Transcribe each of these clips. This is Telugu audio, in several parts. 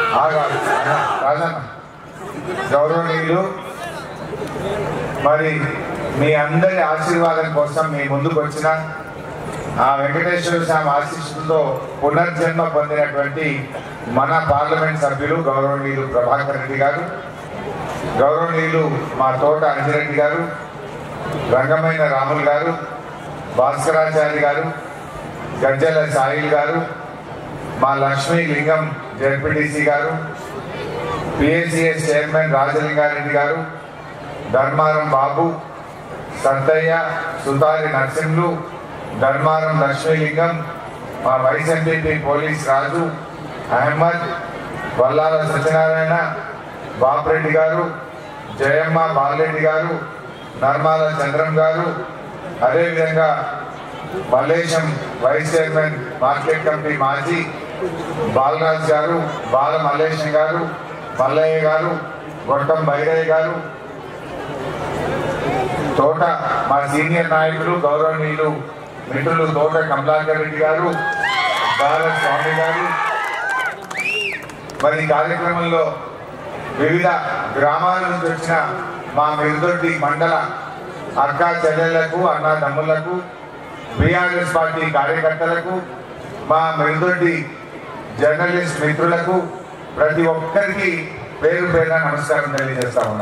ఆగాలి రాజన్న గౌరవనీయులు మరి మీ అందరి ఆశీర్వాదం కోసం మీ ముందుకు వచ్చిన ఆ వెంకటేశ్వర స్వామి ఆశీస్సులతో పునర్జన్మ పొందినటువంటి మన పార్లమెంట్ సభ్యులు గౌరవనీయులు ప్రభాకర్ రెడ్డి గారు గౌరవనీయులు మా తోట అంజిరెడ్డి గారు రంగమైన రాములు గారు భాస్కరాచార్య గారు గజ్జల సాయిల్ గారు మా లక్ష్మీ లింగం జెడ్పీటీసీ గారు పిఎస్సిఎస్ చైర్మన్ రాజలింగారెడ్డి గారు ధర్మారం బాబు సత్తయ్య సుతారి నరసింహులు ధర్మారం లక్ష్మీలింగం మా vice MPP police Raju Ahmed Vallala Satyanarayana Bapireddy garu Jayamma Balareddy garu Narmala Chandram garu అదేవిధంగా Mallesham vice chairman market committee మాజీ బాలరాజ్ గారు బాల మల్లేశం గారు మల్లయ్య గారు గొట్టం బైరయ్య గారు తోట మా సీనియర్ నాయకులు గౌరవనీయులు మిత్రులు తోట కమలాకర్ రెడ్డి గారు బాల స్వామి గారు మరి ఈ కార్యక్రమంలో వివిధ గ్రామాల నుంచి వచ్చిన మా మిరుదొడ్డి మండల అక్క చెల్లెళ్లకు అన్న తమ్ముళ్లకు బీఆర్ఎస్ పార్టీ కార్యకర్తలకు మా మిరుదొడ్డి జర్నలిస్ట్ మిత్రులకు ప్రతి ఒక్కరికి పేరు పేరున నమస్కారం తెలియజేస్తా ఉన్నా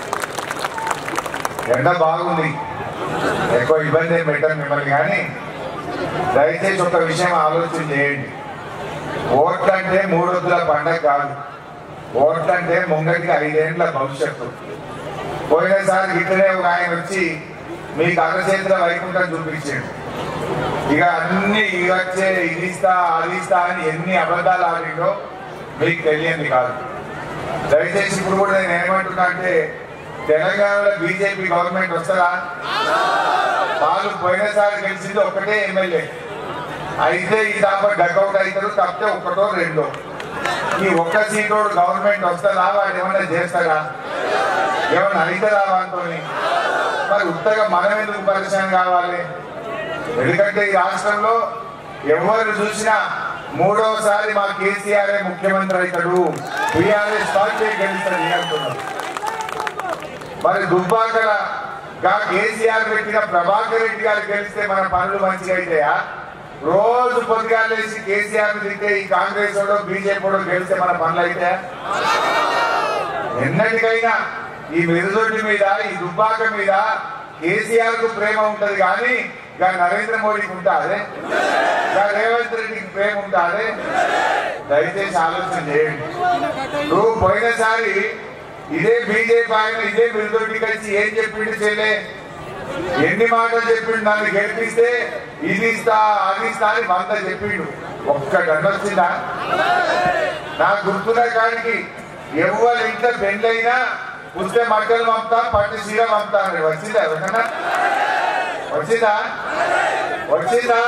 ఎండ బాగుంది ఎక్కువ ఇబ్బంది ఏం పెట్టాను మిమ్మల్ని కానీ దయచేసి ఒక విషయం ఆలోచన చేయండి ఓట్లు అంటే మూడొద్దుల పండగ కాదు ఓట్లు అంటే ముంగటికి ఐదేండ్ల భవిష్యత్తు పోయినసారి ఇక్కడే ఒక ఆయన వచ్చి మీకు అరచేతిలో వైకుంఠం చూపించాడు ఇక అన్ని ఇవి వచ్చే ఇది ఇస్తా అది ఇస్తా అని ఎన్ని అబద్ధాలు ఆడిండో మీకు తెలియంది కాదు దయచేసి ఇప్పుడు కూడా నేను ఏమంటున్నా అంటే తెలంగాణలో బీజేపీ గవర్నమెంట్ వస్తుందా వాళ్ళు పోయినసారి గెలిచింది ఒక్కటే ఎమ్మెల్యే అయితే ఈ దాకా డకౌట్ అవుతారు తప్పితే ఒకటో రెండో ఈ ఒక్క సీటోడు గవర్నమెంట్ వస్తుందా వాడు ఏమన్నా చేస్తాడా ఏమన్నా అవుతుందా వాటితో మరి ఉత్తగా మనం ఎందుకు పరిచయం కావాలి ఎందుకంటే ఈ రాష్ట్రంలో ఎవరు చూసినా మూడోసారి మా కేసీఆర్ ముఖ్యమంత్రి అవుతాడు బీఆర్ఎస్ పార్టీ గెలుస్తాడు అంటున్నారు మరి దుబ్బాకల గా కేసీఆర్ పెట్టిన ప్రభాకర్ రెడ్డి గారు గెలిస్తే మన పనులు మంచిగా అయితాయా రోజు పొద్దుగాలేసి కేసీఆర్ తింటే ఈ కాంగ్రెస్ వాడు బీజేపీ వాడు గెలిస్తే మన పనులు అయితాయా ఎన్నటికైనా ఈ మెరుదొడ్డి మీద ఈ దుబ్బాక మీద కేసీఆర్ కు ప్రేమ ఉంటది కానీ ఇక నరేంద్ర మోడీకి ఉంటాదే ఇక రేవంత్ రెడ్డికి ప్రేమ ఉంటాదే దయచేసి ఆలోచన చేయండి నువ్వు పోయినసారి ఇదే బీజేపీ ఆయన ఇదే మెరుదొడ్డి కలిసి ఏం చెప్పిండు చేయలే ఎన్ని మాటలు చెప్పిండు నన్ను గెలిపిస్తే ఇది ఇస్తా అది ఇస్తా అని వంద చెప్పిండు ఒక్క గంట వచ్చిందా నాకు గుర్తున్న కాడికి ఎవరు ఇంట్లో పెళ్ళైనా పుస్తే మట్టలు పంపుతా పట్టు చీర పంపుతా అని వచ్చిందా ఎవరికన్నా వచ్చిందా వచ్చిందా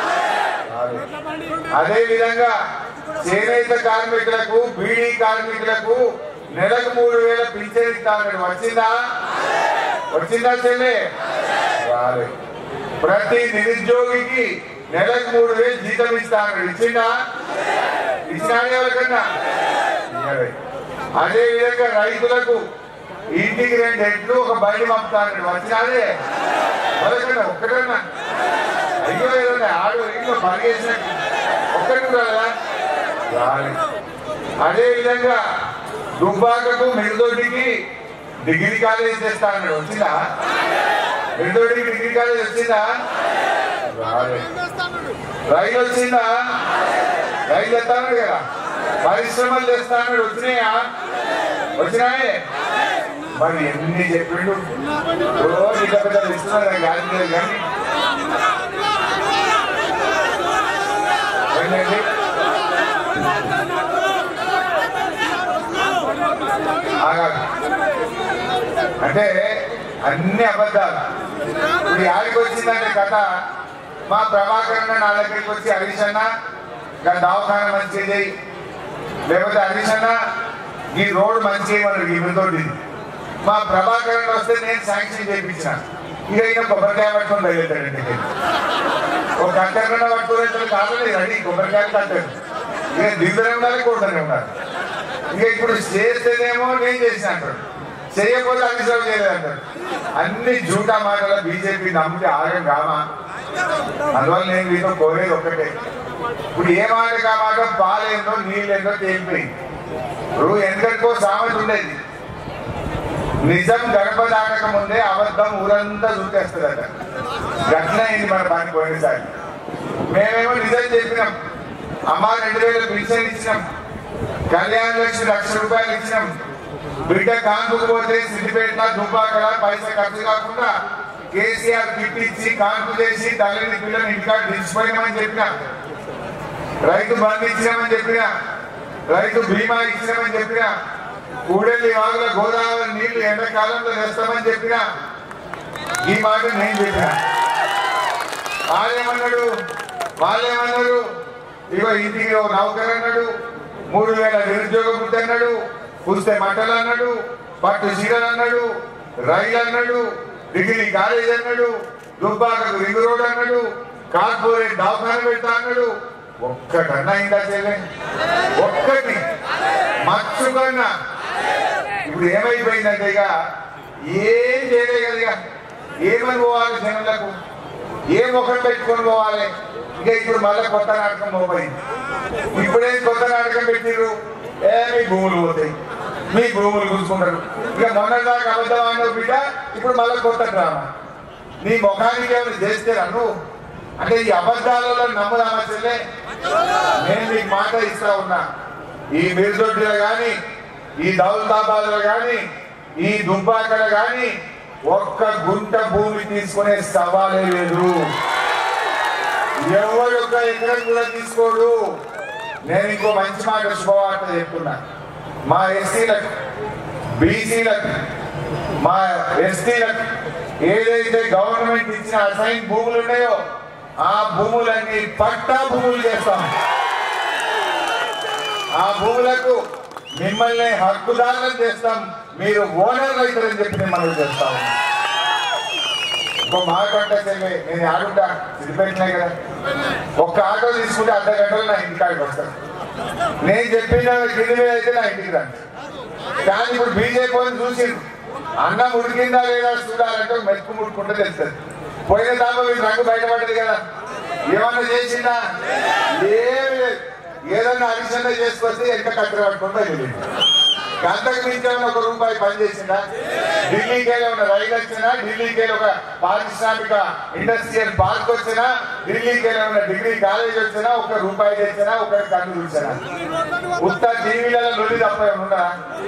అదే విధంగా చేనేత కార్మికులకు బీడీ కార్మికులకు నెలకు మూడు వేల పింఛన్ ఇస్తా అన్నాడు వచ్చిందా వచ్చిందా చెల్లి రాలేదు ప్రతి నిరుద్యోగికి నెలకు మూడు వేలు జీతం ఇస్తా అన్నాడు ఇచ్చిందా ఇచ్చినా ఎవరికన్నా ఇయ్యలే. అదే విధంగా రైతులకు ఇంటికి రెండు ఎట్లు ఒక బయట పంపుతాను వచ్చినాదే ఎవరికన్నా ఒక్కటన్నా అయ్యో ఏదన్నా ఆడు ఇంట్లో పరిగేసిన ఒక్కటి కూడా కదా రాలేదు. అదే విధంగా దుబ్బాకకు మిరుదొడ్డికి డిగ్రీ కాలేజ్ చేస్తా అన్నాడు వచ్చిందా మిరుదొడ్డికి డిగ్రీ కాలేజ్ వచ్చిందా రాలేదు. రైలు వచ్చిందా రైలు ఎత్తాను కదా పరిశ్రమలు తెస్తాను వచ్చినాయా వచ్చినాయే మరి ఎన్ని చెప్పిండు ఓ ఇంత పెద్ద ఇస్తున్నారు గాలి లేదు కానీ ఏంటండి? ఆగాలి. అంటే అన్ని అబద్ధాలు ఇప్పుడు యాడికి వచ్చిందంటే కథ మా ప్రభాకర్ అన్న నా దగ్గరికి వచ్చి హరీష్ అన్న ఇంకా దవాఖాన మంచిగా చేయి లేకపోతే హరీష్ అన్న ఈ రోడ్ మంచిగా మనకి ఇవితోటి మా ప్రభాకర్ అన్న వస్తే నేను శాంక్షన్ చేయించిన ఇక ఈయన కొబ్బరికాయ పట్టుకొని బయలుదేరండి ఒక గంట కన్నా పట్టుకోలేదు కావాలి రెడీ కొబ్బరికాయలు కట్టారు ఇక దిగుతూనే ఉండాలి కొడుతూనే ఉండాలి ఇంకా ఇప్పుడు చేస్తేనేమో నేను చేసిన అంటారు చేయకపోతే అన్ని సర్వ్ చేయలేదు అంటారు అన్ని జూటా మాటల బీజేపీ నమ్మితే ఆగం కామా అందువల్ల నేను మీతో కోరేది ఒక్కటే ఇప్పుడు ఏ మాట కామాట పాలేందో నీళ్ళేందో తేలిపోయింది ఇప్పుడు ఎందుకో సామెత ఉండేది నిజం గడప దాటక ముందే అబద్ధం ఊరంతా చూసేస్తుందట గట్లనే అయింది మన పని పోయినసారి మేమేమో నిజం చెప్పినాం అమ్మ రెండు వేల పెన్షన్ ఇచ్చినాం కళ్యాణ లక్ష్మి లక్ష రూపాయలు ఇచ్చినాం బిడ్డ కాన్పుకు పోతే సిద్దిపేట దుబ్బాకల పైసా ఖర్చు కాకుండా కేసీఆర్ కిట్ ఇచ్చి కాన్పు చేసి తల్లిని పిల్లల్ని ఇంటికాడ దించిపోయినామని చెప్పిన రైతు బంధు ఇచ్చినామని చెప్పిన రైతు బీమా ఇచ్చినామని చెప్పిన కూడలి వాగుల గోదావరి నీళ్లు ఎండాకాలంలో తెస్తామని చెప్పిన ఈ మాట నేను చెప్పిన వాళ్ళేమన్నాడు వాళ్ళేమన్నారు ఇగో ఇంటికి ఓ నౌకర్ అన్నాడు మూడు వేల నిరుద్యోగ వృత్తి అన్నాడు పుస్తే మంటలు అన్నాడు పట్టు చీరలు అన్నాడు రైలు అన్నాడు డిగ్రీ కాలేజ్ అన్నాడు దుబ్బాకకు రింగ్ రోడ్ అన్నాడు కార్పొరేట్ దవాఖాన పెడతా అన్నాడు ఒక్కటన్నా అయిందా చెల్లె ఒక్కటి మర్చుకున్నా ఇప్పుడు ఏమైపోయిందంటే ఇక ఏం చేయలేదు కదా ఇక ఏమని పోవాలి జనులకు ఏ ముఖం పెట్టుకొని పోవాలి ఇక ఇప్పుడు మళ్ళీ కొత్త నాటకం పోయింది ఇప్పుడేం కొత్త నాటకం పెట్టిర్రు ఏ మీ భూములు పోతాయి మీ భూములు కూర్చుకుంటారు ఇక మొన్న దాకా అబద్ధం అన్నావు బిడ్డ ఇప్పుడు మళ్ళీ కొత్త డ్రామా నీ ముఖానికి ఏమైనా చేస్తే అను అంటే ఈ అబద్ధాలలో నమ్ముదామా చెల్లె నేను నీకు మాట ఇస్తా ఉన్నా ఈ మిర్దొడ్డిలో గాని ఈ దౌలతాబాద్లో గాని ఈ దుబ్బాకలో గాని ఒక్క గుంట భూమి తీసుకునే సవాలే లేదు ఎవరు ఒక్క ఎకరం కూడా తీసుకోడు నేను ఇంకో మంచి మాట శుభవార్త చెప్తున్నా మా ఎస్సీలకు బీసీలకు మా ఎస్టీలకు ఏదైతే గవర్నమెంట్ ఇచ్చిన అసైన్ భూములు ఉన్నాయో ఆ భూములన్నీ పట్టా భూములు చేస్తాం ఆ భూములకు మిమ్మల్ని హక్కుదారులను చేస్తాం మీరు ఓనర్ అవుతారని చెప్పి నేను మనం చేస్తాం ఇంకో మాట అంటే చెల్లి, నేను ఆడుంటా సిద్ధిపెట్టినా కదా ఒక్క ఆటో తీసుకుంటే అర్ధ గంటలు నా ఇంటికాడికి వస్తాను నేను చెప్పిన కింది మీద అయితే నా ఇంటికి రండి కానీ ఇప్పుడు బీజేపీ అని చూసి అన్నం ఉడికిందా లేదా చూడాలంటే ఒక మెతుకు ముట్టుకుంటే తెలుస్తుంది పోయిన దాకా వీళ్ళు రంగు బయటపడ్డది కదా ఏమన్నా చేసిందా ఏమి లేదు ఏదన్నా అడిషన్ చేసుకొస్తే ఎంత కట్టె పట్టుకొని బయలుదేరింది గంటకు మించి ఏమైనా ఒక రూపాయి పని చేసిందా ఢిల్లీకి వెళ్ళి ఉన్న రైలు వచ్చినా ఢిల్లీకి వెళ్ళి ఒక పారిశ్రామిక ఇండస్ట్రియల్ పార్క్ వచ్చినా ఢిల్లీకి వెళ్ళి ఉన్న డిగ్రీ కాలేజ్ వచ్చినా ఒక రూపాయి తెచ్చినా ఒకరి కన్ను చూసినా ఉత్త టీవీలలో లొల్లి తప్ప ఏమైనా ఉందా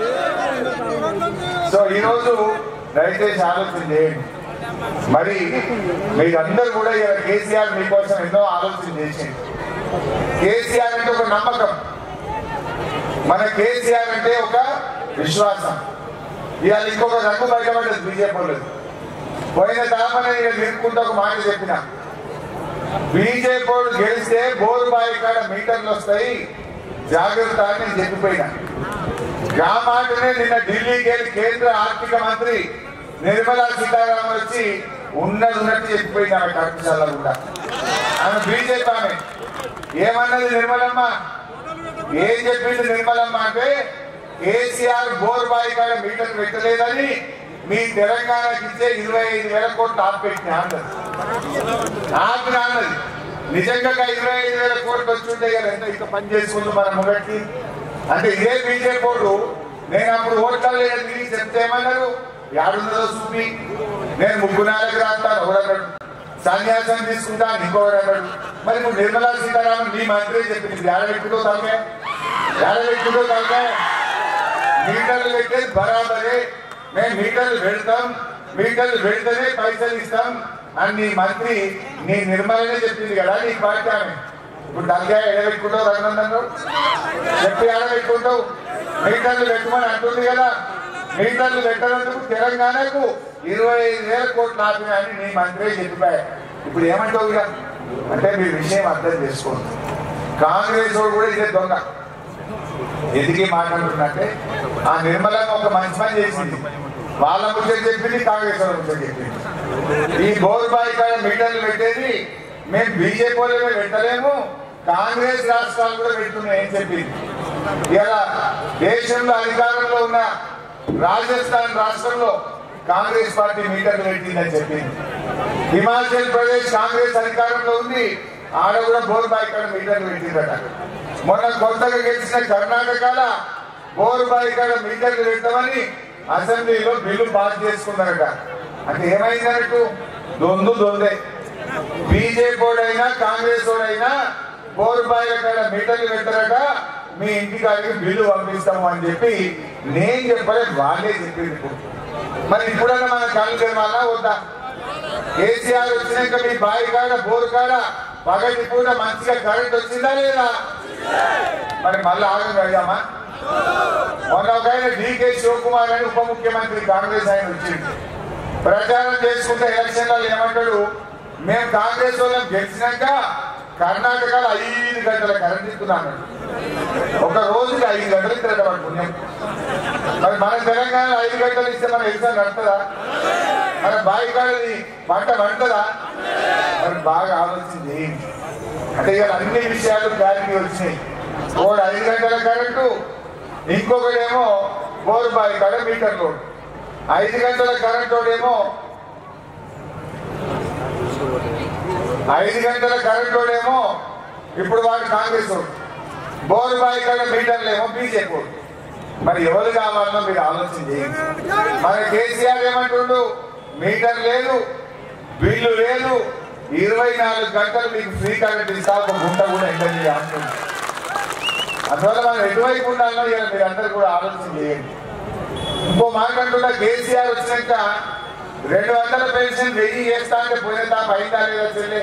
సో ఈ రోజు దయచేసి ఆలోచన చేయండి మరి మీరందరూ కూడా ఇలా కేసీఆర్ మీకోసం ఎన్నో ఆలోచన చేసింది కేసీఆర్ అంటే ఒక నమ్మకం మన కేసీఆర్ అంటే ఒక విశ్వాసం ఇవాళ ఇంకొక రంగు బయటపడ్డది బీజేపీ వాళ్ళది పోయిన దామని నిలుపుకుంటూ ఒక మాట చెప్పిన బీజేపీ వాళ్ళు గెలిస్తే బోరు బాయి కాడ మీటర్లు వస్తాయి జాగ్రత్త అని నేను చెప్పిపోయినా ఆ మాటనే నిన్న ఢిల్లీకి వెళ్ళి కేంద్ర ఆర్థిక మంత్రి నిర్మలా సీతారామన్ వచ్చి ఉన్నది ఉన్నట్టు చెప్పిపోయింది ఆమె కర్మశాల కూడా ఆమె బీజేపీ ఆమె ఏమన్నది నిర్మలమ్మ ఏం చెప్పింది నిర్మలమ్మ అంటే కేసీఆర్ బోర్ బాయి కాడ మీటర్ పెట్టలేదని మీ తెలంగాణకి ఇచ్చే ఇరవై ఐదు వేల కోట్లు ఆపెట్టిన అన్నది ఆపిన అన్నది నిజంగా ఇరవై ఐదు వేల కోట్లు వచ్చుంటే కదా ఎంత ఇంత పని చేసుకుంది మన మొదటి అంటే ఇదే బీజేపీ వాళ్ళు నేను అప్పుడు ఓట్లలో తిరిగి చెప్తే ఏమన్నారు యాడున్నదో చూపి నేను ముగ్గునాలకు రాస్తాను ఒకడన్నాడు సన్యాసం తీసుకుంటాను ఇంకొకడు అన్నాడు మరి నువ్వు నిర్మలా సీతారామన్ నీ మంత్రి చెప్పింది ఏడబెట్టుకో తలకే ఏడబెట్టుకో తలకే మీటర్లు పెట్టేది బరాబరే మేము మీటర్లు పెడతాం మీటర్లు పెడితేనే పైసలు ఇస్తాం అని నీ మంత్రి నీ నిర్మలనే చెప్పింది కదా నీ పార్టీ ఆమె ఇప్పుడు తలకాయ ఎడబెట్టుకుంటావు రఘునందన్ చెప్పి ఎడబెట్టుకుంటావు మీటర్లు పెట్టమని అంటుంది కదా మీటర్లు పెట్టనందుకు తెలంగాణకు ఇరవై ఐదు వేల కోట్లు ఆపినాయని నీ మంత్రి చెప్పిపోయా ఇప్పుడు ఏమంటావు ఇక అంటే మీ విషయం అర్థం చేసుకోండి కాంగ్రెస్ వాడు కూడా ఇదే దొంగ ఎందుకే మాట్లాడుతున్నట్టే ఆ నిర్మలంగా ఒక మంచి పని చేసింది వాళ్ళ ముచ్చట చెప్పింది కాంగ్రెస్ వాళ్ళ ముచ్చట చెప్పింది ఈ బోర్బాయి కాడ మీటర్లు పెట్టేది మేము బీజేపీ వాళ్ళమే పెట్టలేము కాంగ్రెస్ రాష్ట్రాలు కూడా పెడుతున్నాయి ఏం చెప్పింది ఇలా దేశంలో అధికారంలో ఉన్న రాజస్థాన్ రాష్ట్రంలో కాంగ్రెస్ పార్టీ మీటర్లు పెట్టిందని చెప్పింది హిమాచల్ ప్రదేశ్ కాంగ్రెస్ అధికారంలో ఉంది ఆడ కూడా బోర్బాయి కాడ మీటర్లు పెట్టిందట మొన్న కొత్తగా గెలిచిన కర్ణాటకల బోర్బాయి కాడ మీటర్లు పెట్టమని అసెంబ్లీలో బిల్లు పాస్ చేసుకున్నారట అంటే ఏమైందన్నట్టు దొందు దొందే బీజేపీ ఓడైనా కాంగ్రెస్ ఓడైనా బోర్బాయిల కాడ మీటర్లు పెట్టారట మీ ఇంటికాడికి బిల్లు పంపిస్తాము అని చెప్పి నేను చెప్పలేదు వాళ్ళే చెప్పింది ఇప్పుడు మరి ఇప్పుడన్నా మన కళ్ళు తెరవాలా వద్దా కేసీఆర్ వచ్చినాక మీ బావి కాడ బోరు కాడ పగటి పూట మంచిగా కరెంట్ వచ్చిందా లేదా మరి మళ్ళీ ఆగం అడిగామా మొన్న ఒక ఆయన డీకే శివకుమార్ అని ఉప ముఖ్యమంత్రి కాంగ్రెస్ ఆయన వచ్చింది ప్రచారం చేసుకుంటే ఎలక్షన్లలో ఏమంటాడు మేము కాంగ్రెస్ వాళ్ళని గెలిచినాక కర్ణాటకలో ఐదు గంటల కరెంట్ ఇస్తున్నాను ఒక రోజుకి ఐదు గంటలు ఇస్తారట వాడు పుణ్యం మరి మన తెలంగాణ ఐదు గంటలు ఇస్తే మన ఎగ్జామ్ నడుతుందా మన బావి కాడది పంట పండుతుందా మరి బాగా ఆలోచించి అంటే ఇక అన్ని విషయాలు దానికి వచ్చినాయి ఓడు ఐదు గంటల కరెంటు ఇంకొకడేమో బోరు బావి కాడ మీటర్ లోడ్ ఐదు గంటల కరెంట్ ఏమో ఐదు గంటల కరెంట్ ఏమో ఇప్పుడు వాడు కాంగ్రెస్ వాడు. బోరు బావి కాడ మీటర్లు ఏమో బీజేపీ వాడు. మరి ఎవరు కావాలనో మీరు ఆలోచన చేయండి మన కేసీఆర్ ఏమంటుండు మీటర్ లేదు బిల్లు లేదు ఇరవై నాలుగు గంటలు మీకు ఫ్రీ కరెంట్ ఇస్తా ఒక గుంట కూడా ఎంటర్ చేయాలంటుంది అందువల్ల మనం ఎటువైపు ఉండాలో ఇలా మీరు అందరూ కూడా ఆలోచన చేయండి ఇంకో మాట అంటున్నా కేసీఆర్ వచ్చినాక రెండు వందల పెన్షన్ వెయ్యి చేస్తా అంటే పోయిన తాప అయిందా లేదా చెల్లె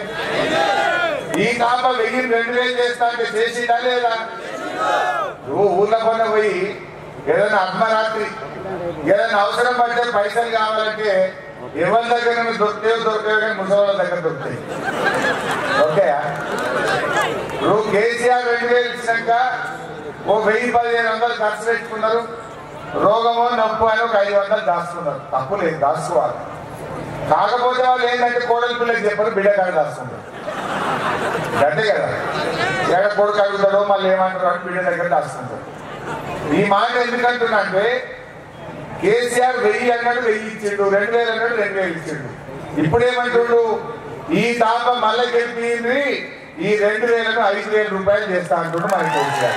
ఈ తాప వెయ్యి రెండు వేలు చేస్తా అంటే చేసిందా లేదా నువ్వు ఊర్లో కొన్న పోయి ఏదైనా అర్ధరాత్రి ఏదైనా అవసరం పడితే పైసలు కావాలంటే ఎవరి దగ్గర నుండి దొరికేవో దొరికేవో కానీ ముసలి దగ్గర దొరుకుతాయి ఓకే నువ్వు కేసీఆర్ రెండు వేలు ఇచ్చినాక ఓ వెయ్యి పదిహేను వందలు ఖర్చు పెట్టుకున్నారు రోగమో నొప్పు అని ఒక ఐదు వందలు దాచుకున్నారు తప్పు లేదు దాచుకోవాలి కాకపోతే వాళ్ళు ఏంటంటే కోడలి పిల్లకి చెప్పారు బిడ్డ కాడ దాచుకుంటారు అంతే కదా ఎక్కడ కొడుకు అడుగుతాడో మళ్ళీ ఏమంటారు అని బిడ్డ దగ్గర దాచుకుంటారు ఈ మాట ఎందుకంటున్నా అంటే కేసీఆర్ వెయ్యి అన్నాడు వెయ్యి ఇచ్చిండు రెండు వేలు అన్నాడు రెండు వేలు ఇచ్చిండు ఇప్పుడు ఏమంటుండు ఈ తాప మళ్ళీ గెలిపింది ఈ రెండు వేలను ఐదు వేల రూపాయలు చేస్తా అంటుండు మనకి కేసీఆర్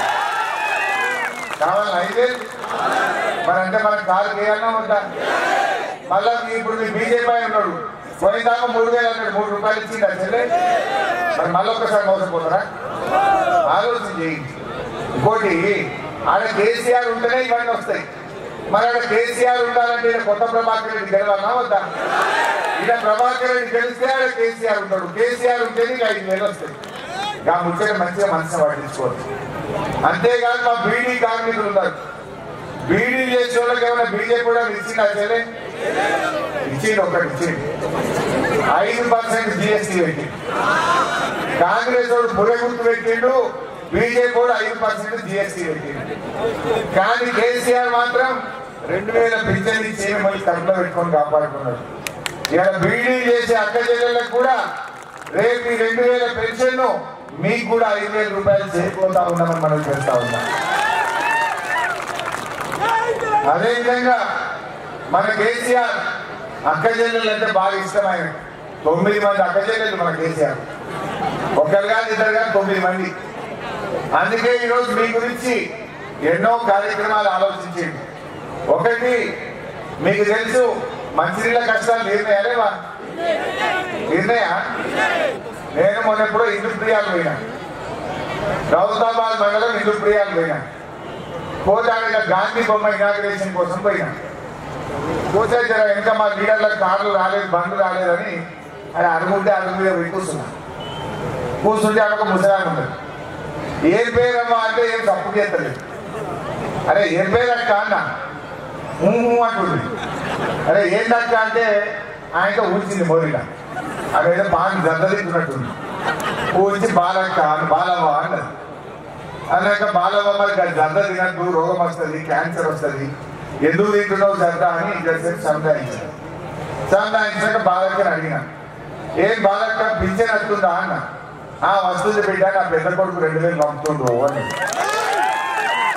కావాలి ఐదు వేలు మరి అంటే మనకు కాదు చేయాలన్నా వద్దా మళ్ళా మీ- ఇప్పుడు మీ బీజేపీ ఆయన ఉన్నాడు పోయిన దాకా మూడు వేలు అన్నాడు మూడు రూపాయలు ఇచ్చింది చెల్లె మరి మళ్ళీ ఒక్కసారి మోసపోతారా ఆలోచన చేయండి ఇంకోటి ఆడ కేసీఆర్ ఉంటేనే ఇవన్నీ వస్తాయి మరి ఆడ కేసీఆర్ ఉండాలంటే ఈయన కొత్త ప్రభాకర్ రెడ్డి గెలవాలన్నా వద్దా ఈయన ప్రభాకర్ రెడ్డి గెలిస్తే ఆడ కేసీఆర్ ఉంటాడు కేసీఆర్ ఉంటేనే ఇక ఐదు వేలు వస్తాయి ఆ ముచ్చట మంచిగా మనసుని పట్టించుకోవచ్చు అంతేకాదు మా బీడీ కార్మికులు ఉన్నారు బీడీ చేసే వాళ్ళకి ఏమైనా బీజేపీ కూడా ఇచ్చిందా చెల్లె ఇచ్చింది ఒకటి ఇచ్చింది ఐదు పర్సెంట్ జిఎస్టీ పెట్టి కాంగ్రెస్ వాడు పురే గుర్తు పెట్టిండు బీజేపీ కూడా ఐదు పర్సెంట్ జిఎస్టీ పెట్టిండు కానీ కేసీఆర్ మాత్రం రెండు వేల పింఛన్ ఇచ్చి మళ్ళీ కడుపులో పెట్టుకొని కాపాడుకున్నాడు ఇలా బీడీ చేసే అక్క చెల్లెళ్ళకు కూడా రేపు ఈ రెండు వేల పెన్షన్ మీకు కూడా ఐదు వేల రూపాయలు చేరిపోతా ఉన్నామని మనం చేస్తా ఉన్నాం అదేవిధంగా మన కేసీఆర్ అక్క చెల్లెలు అంటే బాగా ఇష్టం ఆయన తొమ్మిది మంది అక్క చెల్లెలు మన కేసీఆర్ ఒకరు కాదు ఇద్దరు కాదు తొమ్మిది మంది అందుకే ఈరోజు మీ గురించి ఎన్నో కార్యక్రమాలు ఆలోచించింది ఒకటి మీకు తెలుసు మంచినీళ్ళ కష్టాలు నిర్ణయాలేవా నిర్ణయ నేను మొన్న ఎప్పుడో ఇంద్రప్రియాలు పోయినా రౌతాబాద్ మండలం ఇంద్రప్రియాలు పోయినా పోతే అక్కడ గాంధీ బొమ్మ ఇనాగ్రేషన్ కోసం పోయినా పోతే జర ఇంకా మా లీడర్లకు కార్లు రాలేదు బండ్లు రాలేదని అది అడుగుంటే అడుగు మీద పోయి కూర్చున్నా కూర్చుంటే అక్కడ ఒక ముసలాన్ని ఉన్నది ఏం పేరమ్మా అంటే ఏం తప్పు చేస్తలేదు అరే ఏం పేరు అక్క అన్న ఊ ఊ అంటుంది అరే ఏంటక్క అంటే ఆయనతో ఊడ్చింది మోరిగా అదేదో బాగా దద్దలిస్తున్నట్టుంది ఊడ్చి బాలక్క అని బాలవ్వ అన్నది అన్నాక బాలవ్వ మరి జద్ద తినద్దు రోగం వస్తుంది క్యాన్సర్ వస్తుంది ఎందుకు తింటున్నావు జద్ద అని ఇద్దరు సంధాయించారు సంధాయించాక బాలక్కని అడిగిన ఏం బాలక్క పింఛన్ వస్తుందా అన్న ఆ వస్తుంది బిడ్డ నా పెద్ద కొడుకు రెండు వేలు పంపుతుండ్రు అని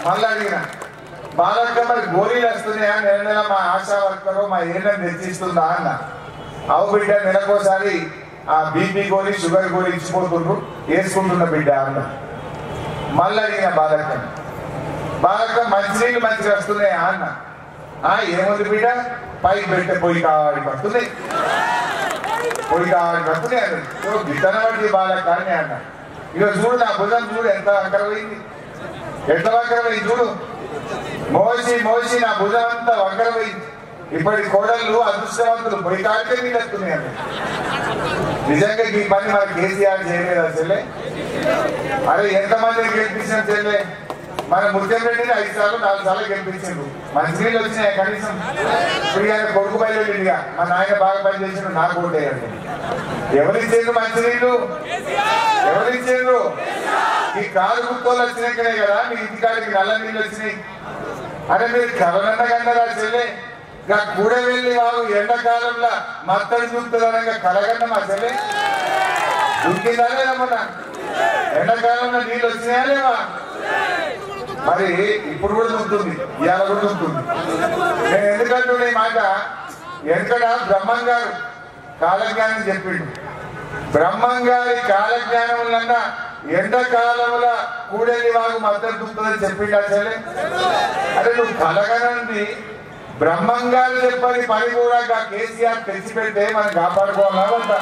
మళ్ళీ అడిగిన బాలక్క మరి గోళీలు వస్తున్నాయా నెల నెల మా ఆశా వర్కరు మా ఏరియా తెచ్చిస్తుందా అన్న అవు బిడ్డ నెలకోసారి ఆ బీపీ గోళీ షుగర్ గోళీ ఇచ్చిపోతుండ్రు వేసుకుంటున్న బిడ్డ అన్న మళ్ళీ అడిగిన బాలక్క బాలక్క మంచినీళ్ళు మంచిగా వస్తున్నాయా అన్న ఆ ఏముంది బిడ్డ పైకి పెట్టే పొయ్యి కావాలి పడుతున్నాయి పొయ్యి కావాలి పడుతున్నాయి అన్న బిడ్డన పడింది బాలక్క అని అన్న ఇక చూడు నా భుజం చూడు ఎంత వంకరపోయింది ఎట్లా వంకరపోయింది చూడు మోసి మోసి నా భుజం అంతా వంకరపోయింది ఇప్పటి కోడళ్ళు అదృష్టవంతులు పొయ్యి కాడితే నీళ్ళు వస్తున్నాయి అన్న నిజంగా ఈ పని మన కేసీఆర్ చేయలేదా చెల్లె అరే ఎంతమందిని గెలిపించిన చెల్లె మన ముత్యం రెడ్డిని ఐదు సార్లు నాలుగు సార్లు గెలిపించిండు మంచినీళ్ళు వచ్చినాయి కనీసం ఇప్పుడు ఆయన కొడుకు బయలుదేరిగా మా నాయన బాగా పనిచేసిండు నాకు ఓటేయండి ఎవరిచ్చిండ్రు మంచినీళ్ళు ఎవరిచ్చిండ్రు ఈ కారు కుక్కలు వచ్చినాకనే కదా మీ ఇంటికాడికి నల్ల నీళ్ళు వచ్చినాయి అరే మీరు కలనన్న కన్నరా చెల్లె ఇంకా కూడా వెళ్ళి వాళ్ళు ఎండాకాలంలో మత్తడి చూపుతుందనగా కలగన్న మా చెల్లె దుక్కిందా లేదా మొన్న ఎండాకాలంలో నీళ్ళు వచ్చినాయా లేవా మరి ఇప్పుడు కూడా దుంతుంది ఇవాళ కూడా దుంతుంది నేను ఎందుకంటున్నా ఈ మాట వెనకడ బ్రహ్మం గారు కాలజ్ఞానం చెప్పిండు బ్రహ్మం గారి కాలజ్ఞానం వలన ఎండాకాలంలో కూడలి వాగు మద్దతు దుంతుందని చెప్పిండు అసలే అరే నువ్వు కలగనంది బ్రహ్మం గారు చెప్పని పని కూడా గా కేసీఆర్ తెచ్చిపెడితే మనం కాపాడుకోవాలా వద్దా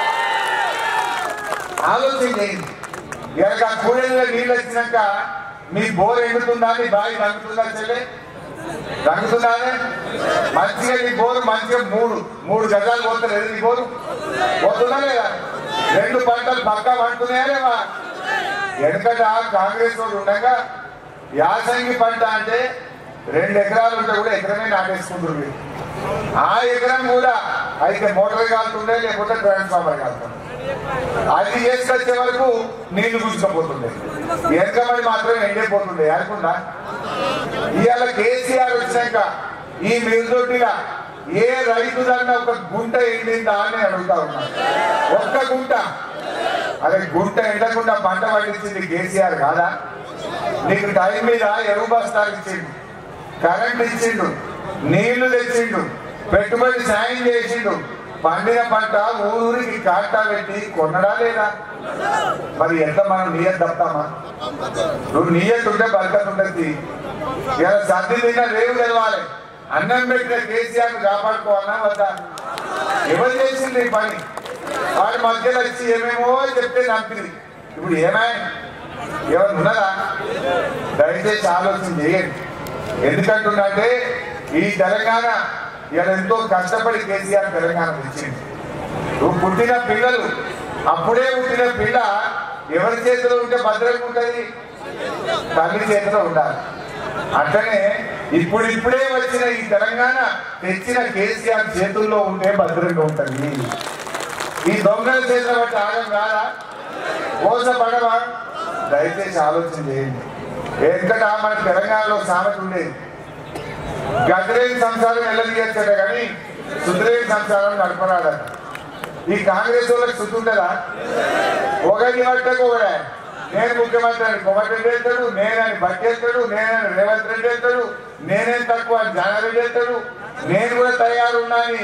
ఆలోచన చేయండి ఇక ఆ కూడలిలో నీళ్ళు వచ్చినాక మీ బోర్ ఎండుతుందా నీ బావి రంగుతుందా చెల్లె రంగుతుందానే మంచిగా నీ బోరు మంచిగా మూడు మూడు గజాలు పోతలేదు నీ బోరు పోతుందా లేదా రెండు పంటలు పక్కా పండుతున్నాయా లేవా వెనకట కాంగ్రెస్ వాడు ఉండగా యాసంగి పంట అంటే రెండు ఎకరాలు ఉంటే కూడా ఎకరమే నాటేసుకుంటుంది ఆ ఎకరం కూడా అయితే మోటార్ కాలుతుండే లేకపోతే ట్రాన్స్ఫార్మర్ కాలుతుండే అది చేసుకొచ్చే వరకు నీళ్లు గుంజుకపోతుండే వెనకబడి మాత్రం ఎండిపోతుండే అనుకున్నా ఇవాళ కేసీఆర్ వచ్చినాక ఈ మిరుదొడ్డిగా ఏ రైతు దాన్ని ఒక గుంట ఎండిందా అని అడుగుతా ఉన్నా ఒక్క గుంట అదే గుంట ఎండకుండా పంట పండించింది కేసీఆర్ కాదా నీకు టైం మీద ఎరువు బస్తాలు ఇచ్చిండు కరెంట్ ఇచ్చిండు నీళ్లు తెచ్చిండు పెట్టుబడి సాయం చేసిండు పండిన పంట ఊరికి కాటా పెట్టి కొనడా లేదా మరి ఎంత మనం నియత్ తప్పామా నువ్వు నియత్ ఉంటే బరకత్ ఉంటుంది ఇలా సర్ది తిన్నా రేవు తెలవాలి అన్నం పెట్టిన కేసీఆర్ కాపాడుకోవాలన్నా వద్దా ఎవరు చేసింది ఈ పని వాడి మధ్యలో వచ్చి ఏమేమో చెప్తే నమ్మింది ఇప్పుడు ఏమై ఎవరు ఉన్నదా దయచేసి ఆలోచన చేయండి ఎందుకంటున్నంటే ఈ తెలంగాణ ఇలా ఎంతో కష్టపడి కేసీఆర్ తెలంగాణ తెచ్చింది నువ్వు పుట్టిన పిల్లలు అప్పుడే పుట్టిన పిల్ల ఎవరి చేతిలో ఉంటే భద్రంగా ఉంటుంది తల్లి చేతిలో ఉండాలి అట్లనే ఇప్పుడు ఇప్పుడే వచ్చిన ఈ తెలంగాణ తెచ్చిన కేసీఆర్ చేతుల్లో ఉంటే భద్రంగా ఉంటుంది ఈ దొంగల చేతిలో బట్టి ఆగం కాదా మోస పడవా దయచేసి ఆలోచన చేయండి ఎక్కడ మన తెలంగాణలో సామెత ఉండేది గదిలేని సంసారం వెళ్ళదీయచ్చట కానీ శుద్ధలేని సంసారం నడపరాడట ఈ కాంగ్రెస్ వాళ్ళకి శుద్ధి ఉంటుందా ఒకటి పట్టకు ఒకడే నేను ముఖ్యమంత్రి అని కోమటిరెడ్డి వెళ్తాడు నేనని బట్టి వెళ్తాడు నేనని రేవంత్ రెడ్డి వెళ్తాడు నేనేం తక్కువ అని జానారెడ్డి వెళ్తాడు నేను కూడా తయారు ఉన్నాని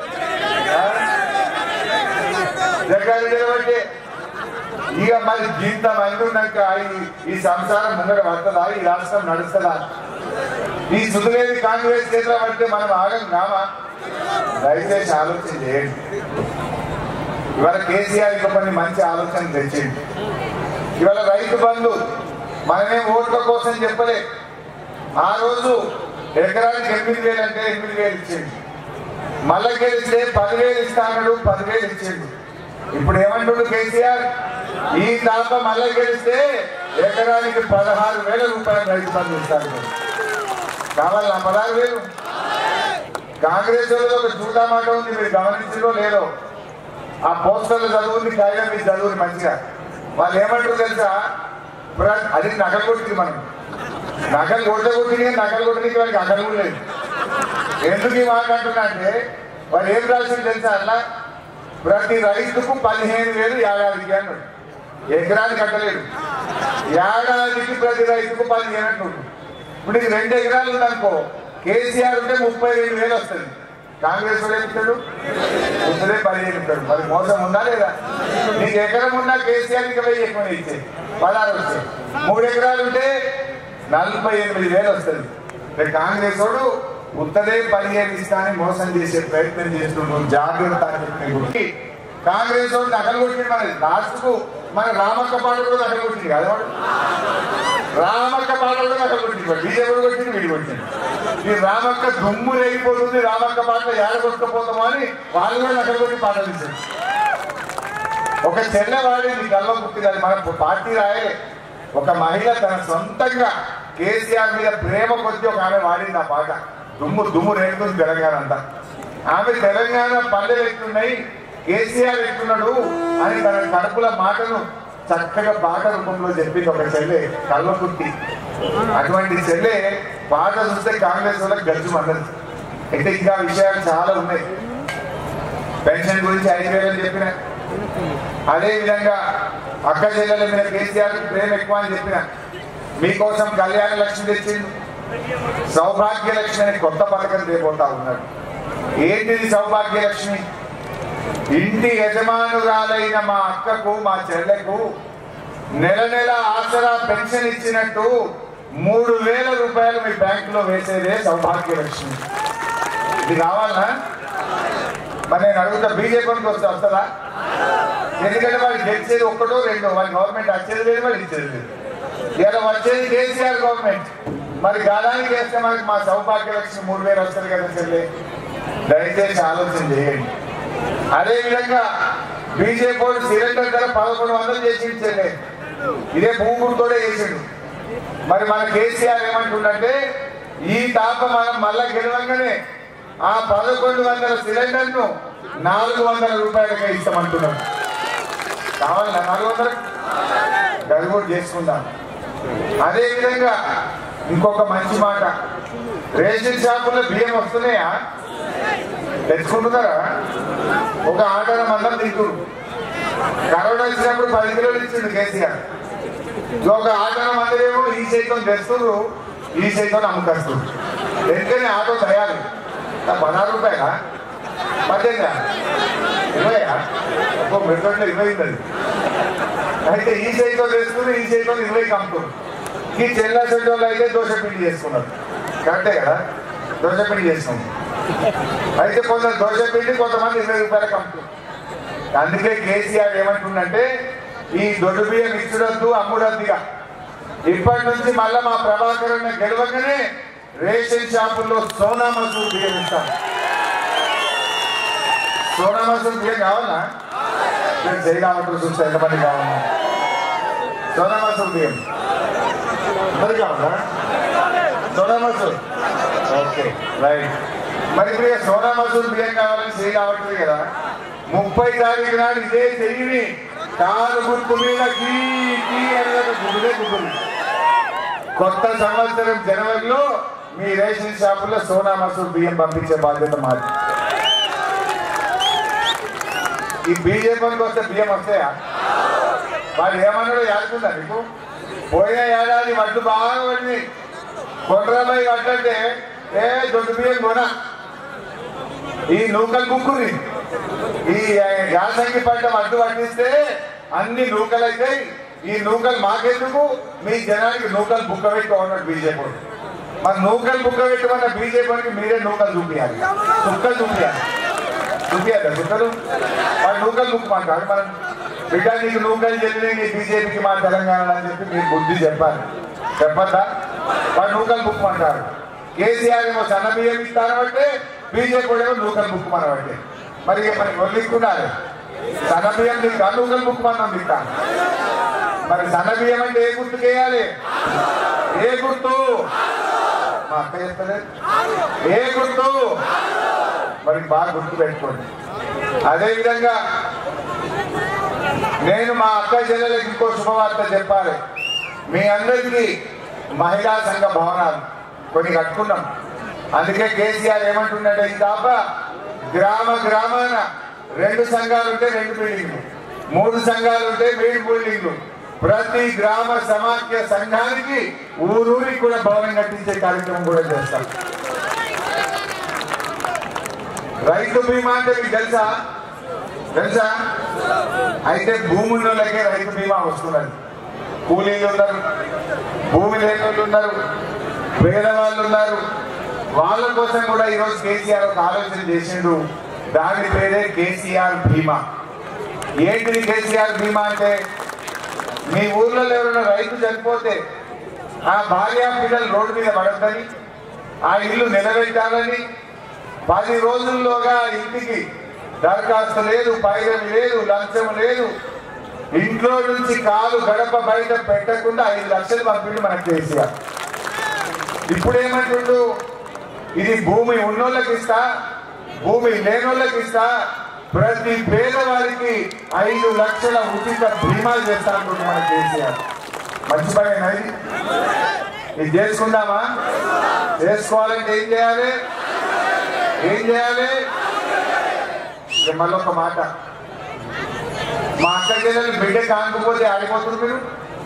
జగ్గారెడ్డి బట్టి ఇక మరి ఇంత మంది ఉన్నాక ఈ- ఈ సంసారం ముందర పడుతుందా ఈ రాష్ట్రం నడుస్తుందా ఈ సుధులేని కాంగ్రెస్ చేతిలో పడితే మనం ఆగం కామా దయచేసి ఆలోచన చేయండి ఇవాళ కేసీఆర్ ఇక కొన్ని మంచి ఆలోచన తెచ్చింది ఇవాళ రైతు బంధు మనమేం ఓట్ల కోసం చెప్పలే ఆ రోజు ఎకరానికి ఎనిమిది వేలు అంటే ఎనిమిది వేలు ఇచ్చిండు మళ్ళా గెలిస్తే పదివేలు ఇస్తాడు పదివేలు ఇచ్చిండు ఇప్పుడు ఏమంటుండు కేసీఆర్ ఈ తాప మళ్ళా గెలిస్తే ఎకరానికి పదహారు వేల రూపాయలు రైతు బంధు ఇస్తాడు కావాలి నా పదహారు వేలు కాంగ్రెస్ వాళ్ళలో ఒక చూడా మాట ఉంది మీరు గమనించడో లేదో ఆ పోస్టర్లు చదువుంది కాగితం మీరు చదువుని మంచిగా వాళ్ళు ఏమంటారు తెలుసా ప్ర- అది నగలు కొట్టింది మనం నగలు కొట్ట కొట్టింది నగలు కొట్టింది వాడికి అక్కడ కూడా లేదు ఎందుకు ఈ మాట అంటున్నా అంటే వాడు ఏం రాసింది తెలుసా అలా ప్రతి రైతుకు పదిహేను వేలు ఏడాదికి అన్నాడు ఎకరానికి కట్టలేడు ఏడాదికి ప్రతి రైతుకు పదిహేను అంటున్నాడు ఇప్పుడు ఇది రెండు ఎకరాలు ఉందనుకో కేసీఆర్ ఉంటే ముప్పై రెండు వేలు వస్తుంది కాంగ్రెస్ వాడు ఏమి ఇస్తాడు ముసలే పదిహేను ఇస్తాడు మరి మోసం ఉందా లేదా నీకు ఎకరం ఉన్నా కేసీఆర్ ఇంకా వెయ్యి ఎక్కువ ఇచ్చే పదహారు వచ్చాయి మూడు ఎకరాలు ఉంటే నలభై ఎనిమిది వేలు వస్తుంది మరి కాంగ్రెస్ వాడు ఉత్తరే పదిహేను ఇస్తానని మోసం చేసే ప్రయత్నం చేస్తుంటాం జాగ్రత్త అని చెప్పి నేను గుర్తు. కాంగ్రెస్ వాడు నకలు కొట్టింది మన లాస్ట్ కు మన రామక్క పాట కూడా నకలు కొట్టింది కదా వాడు రామక్క పాట కూడా నకలు కొట్టింది వాడు బీజేపీ కూడా కొట్టింది వీడు కొట్టింది ఈ రామక్క దుమ్ము రేగిపోతుంది రామక్క పాటలో ఏడ కొట్టుకుపోతామో అని వాళ్ళు కూడా నకలు కొట్టి పాటలు ఇచ్చారు ఒక చెల్లె వాడింది గల్వ గుర్తు కాదు మన పార్టీ రాయలే ఒక మహిళ తన సొంతంగా కేసీఆర్ మీద ప్రేమ కొద్ది ఒక ఆమె వాడింది ఆ పాట దుమ్ము దుమ్ము రేగుతుంది తెలంగాణ అంతా ఆమె తెలంగాణ పల్లెలు ఎట్లున్నాయి కేసీఆర్ ఎట్లున్నాడు అని తన కడుపుల మాటను చక్కగా పాట రూపంలో చెప్పింది ఒక చెల్లె కల్వకుర్తి అటువంటి చెల్లె పాట చూస్తే కాంగ్రెస్ వాళ్ళకి గజ్జు మండదు అయితే ఇంకా విషయాలు చాలా ఉన్నాయి పెన్షన్ గురించి ఐదు వేలని చెప్పిన అదే విధంగా అక్క చెల్లెల మీద కేసీఆర్ ప్రేమ ఎక్కువ అని చెప్పిన మీకోసం కళ్యాణ లక్ష్మి తెచ్చిండు సౌభాగ్య లక్ష్మి అనే కొత్త పథకం తేపోతా ఉన్నాడు ఏంటిది సౌభాగ్య లక్ష్మి ఇంటి యజమానురాలైన మా అక్కకు మా చెల్లెకు నెల నెల ఆసరా పెన్షన్ ఇచ్చినట్టు మూడు వేల రూపాయలు మీ బ్యాంకులో వేసేదే సౌభాగ్య లక్ష్మి ఇది కావాలనా మరి నేను అడుగుతా బీజేపీకి వస్తే వస్తుందా ఎందుకంటే వాళ్ళు గెలిచేది ఒక్కటో రెండో వాళ్ళ గవర్నమెంట్ వచ్చేది లేదు వాళ్ళు ఇచ్చేది లేదు ఇలా వచ్చేది కేసీఆర్ గవర్నమెంట్ మరి గాలానికి వేస్తే మనకి మా సౌభాగ్య లక్ష్మి మూడు వేలు వస్తుంది కదా చెల్లి దయచేసి ఆలోచన చేయండి అదే విధంగా బీజేపీ వాళ్ళు సిలిండర్ ధర పదకొండు వందలు చేసి ఇచ్చేది ఇదే భూములతోనే చేసిండు మరి మన కేసీఆర్ ఏమంటుండంటే ఈ తాప మనం మళ్ళా గెలవంగానే ఆ పదకొండు వందల సిలిండర్ ను నాలుగు వందల రూపాయలకే ఇస్తామంటున్నాం కావాలా నాలుగు వందలు అది కూడా చేసుకుందాం అదే విధంగా ఇంకొక మంచి మాట రేషన్ షాపుల్లో బియ్యం వస్తున్నాయా తెచ్చుకుంటున్నారా ఒక ఆటల మందం తింటున్నారు కరోనా వచ్చినప్పుడు పది కిలోలు ఇచ్చిండు కేసీఆర్ ఒక ఆటల మందిరేమో ఈ సైతం తెస్తున్నారు ఈ సైతం అమ్ముకొస్తున్నారు ఎందుకని ఆటో తయారు పదహారు రూపాయలా పద్దెనిమిదా ఇరవయా ఒక్కో మెట్రోలో ఇరవై ఉంది అది. అయితే ఈ సైతం తెస్తున్నారు ఈ సైతం ఇరవై అమ్ముతున్నారు ఈ చెల్ల సెంటర్లో అయితే దోశ పిండి చేసుకున్నారు కరెక్టే కదా దోశ పిండి చేసుకున్నాం అయితే కొందరు దోశ పిండి కొంతమంది ఇరవై రూపాయలకు అమ్ముతున్నారు అందుకే కేసీఆర్ ఏమంటుండంటే ఈ దొడ్డు బియ్యం ఇచ్చుడొద్దు అమ్ముడొద్దుగా ఇప్పటి నుంచి మళ్ళా మా ప్రభాకరణ గెలవగానే రేషన్ షాపుల్లో సోనా మసూర్ బియ్యం ఇస్తాం సోనా మసూర్ బియ్యం కావాలా నేను చేయగలమంటారు చూస్తే ఎంతమంది కావాలా సోనా మసూర్ బియ్యం అందరికి కావాలా సోనా మసూర్ ఓకే రైట్ మరి ఇప్పుడు ఇక సోనా మసూర్ బియ్యం కావాలని చేయి కావట్లేదు కదా ముప్పై తారీఖు నాడు ఇదే చెయ్యిని కారు గుర్తు మీద కీ కీ అనేది గుబులే గుబులు కొత్త సంవత్సరం జనవరిలో మీ రేషన్ షాపుల్లో సోనా మసూర్ బియ్యం పంపించే బాధ్యత మాది ఈ బీజేపీకి వస్తే బియ్యం వస్తాయా వాడు ఏమన్నాడో యాదుకుందా నీకు పోయిన ఏడాది వడ్లు బాగా పడింది కొండ్రమై వడ్లంటే ఏ దొడ్డు బియ్యం కొన ఈ నూకలు బుక్కుని ఈ యాసంగి పంట వడ్డు పట్టిస్తే అన్ని నూకలు అవుతాయి ఈ నూకలు మాకెందుకు మీ జనానికి నూకలు బుక్క పెట్టుకోమన్నాడు బీజేపీ మరి నూకలు బుక్క పెట్టుకున్న బీజేపీకి మీరే నూకలు చూపించాలి కుక్కలు చూపించాలి చూపించాలి కుక్కలు వాడు నూకలు బుక్కమంటారు మనం బిడ్డ నీకు నూకలు చెల్లినాయి నీ బీజేపీకి మా తెలంగాణ అని చెప్పి మీరు బుద్ధి చెప్పాలి చెప్పద్దా వాడు నూకలు బుక్కమంటారు కేసీఆర్ ఏమో సన్న బియ్యం ఇస్తానంటే బీజేపీ ఏమో నూకలు బుక్కమనబట్టే మరి ఇక మరి వదిలిక్కున్నారు సన్న బియ్యం నీకు నూకలు బుక్కమన్నాం నీకు మరి సన్న బియ్యం అంటే ఏ గుర్తు చేయాలి ఏ గుర్తు మా అక్క చెప్పలేదు ఏ గుర్తు మరి బాగా గుర్తు పెట్టుకోండి అదే విధంగా నేను మా అక్క చెల్లెలకు ఇంకో శుభవార్త చెప్పాలి మీ అందరికీ మహిళా సంఘ భవనాలు కొన్ని కట్టుకున్నాం అందుకే కేసీఆర్ ఏమంటున్నాడే ఈ తప్ప గ్రామ గ్రామాన రెండు సంఘాలు ఉంటే రెండు బిల్డింగ్లు మూడు సంఘాలు ఉంటే మూడు బిల్డింగ్లు ప్రతి గ్రామ సమాఖ్య సంఘానికి ఊరూరికి కూడా భవనం కట్టించే కార్యక్రమం కూడా చేస్తాం రైతు బీమా అంటే మీకు తెలుసా తెలుసా అయితే భూమి ఉన్న వాళ్ళకే రైతు బీమా వస్తున్నది కూలీలు ఉన్నారు భూమి లేని వాళ్ళు ఉన్నారు పేదవాళ్ళు ఉన్నారు వాళ్ళ కోసం కూడా ఈరోజు కేసీఆర్ ఒక ఆలోచన చేసిండు దాని పేరే కేసీఆర్ బీమా ఏంటిది కేసీఆర్ బీమా అంటే మీ ఊర్లో ఎవరైనా రైతు చనిపోతే ఆ భార్య పిల్లలు రోడ్డు మీద పడద్దని ఆ ఇల్లు నిలబెట్టాలని పది రోజుల్లోగా ఇంటికి దరఖాస్తు లేదు పైరం లేదు లంచం లేదు ఇంట్లో నుంచి కాలు గడప బయట పెట్టకుండా ఐదు లక్షలు పంపిండు మనకు కేసీఆర్ ఇప్పుడు ఏమంటుండు ఇది భూమి ఉన్నోళ్ళకి ఇస్తా భూమి లేనోళ్ళకి ఇస్తా ప్రతి పేదవారికి ఐదు లక్షల ఉచిత బీమాలు చేస్తా అంటుండు మన కేసీఆర్ మంచి పని ఇది ఇది చేసుకుందామా చేసుకోవాలంటే ఏం చేయాలి ఏం చేయాలి ఇక మళ్ళీ ఒక మాట మా అక్క చెల్లెలు బిడ్డ కాకపోతే ఆడిపోతుంది మీరు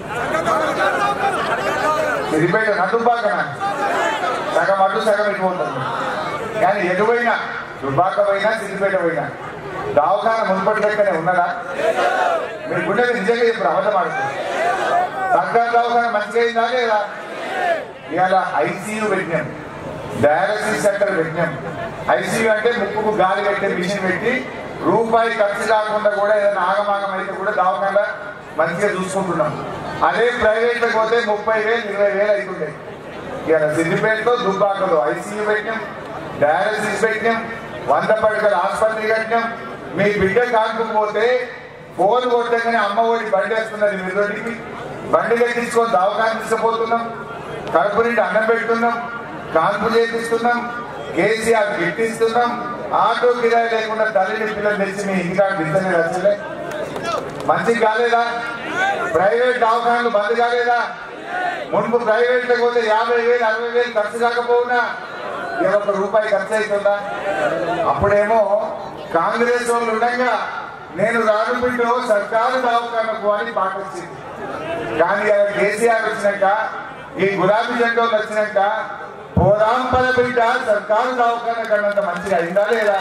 సిరిపేట నటుబాకన సగం అటు సగం ఇటుపోతుంది కానీ ఎటువైనా దుబ్బాక పోయినా సిరిపేట పోయినా దవాఖాన మున్పటి లెక్కనే ఉన్నదా మీరు గుండె నిజంగా ఇప్పుడు అబద్ధం ఆడుతుంది సర్కార్ దవాఖాన మంచిగా అయిందా లేదా ఇవాళ ఐసీయూ పెట్టినాం డయాలసిస్ సెంటర్ పెట్టినాం ఐసీయూ అంటే ముక్కుకు గాలి పెట్టే మిషన్ పెట్టి రూపాయి ఖర్చు కాకుండా కూడా ఏదైనా ఆగమాగం అయితే కూడా దవాఖాన మంచిగా చూసుకుంటున్నాం అదే ప్రైవేట్ లో పోతే ముప్పై వేలు ఇరవై వేలు అవుతుండే ఇవాళ సిద్దిపేటలో దుబ్బాకలో ఐసీయూ పెట్టినాం డయాలసిస్ పెట్టినాం వంద పడకల ఆసుపత్రి కట్టినాం మీ బిడ్డ కాకపోతే ఫోన్ కొట్టగానే అమ్మ ఒడి బండి వేస్తున్నది మీ రోడ్డుకి బండి కట్టించుకొని దవాఖాన తీసుకుపోతున్నాం కడుపు నిండి అన్నం పెడుతున్నాం కాన్పు చేపిస్తున్నాం కేసీఆర్ గిట్టిస్తున్నాం ఆటో కిరాయి లేకుండా తల్లిని పిల్లలు తెచ్చి మీ ఇంటికాడ దిద్దనే వచ్చలే మంచి కాలేదా ప్రైవేట్ దవాఖానలు బంద్ కాలేదా మునుపు ప్రైవేట్ పోతే యాభై వేలు అరవై వేలు ఖర్చు కాకపోవునా ఇవాళ ఒక రూపాయి ఖర్చు అవుతుందా అప్పుడేమో కాంగ్రెస్ వాళ్ళు ఉండగా నేను రాను బిడ్డో సర్కారు దవాఖానకు అని పాట వచ్చింది కానీ ఇలా కేసీఆర్ వచ్చినాక ఈ గులాబీ జెండోలు వచ్చినాక పోరాంపల బిడ్డ సర్కారు దవాఖాన కన్నంత మంచిగా అయిందా లేదా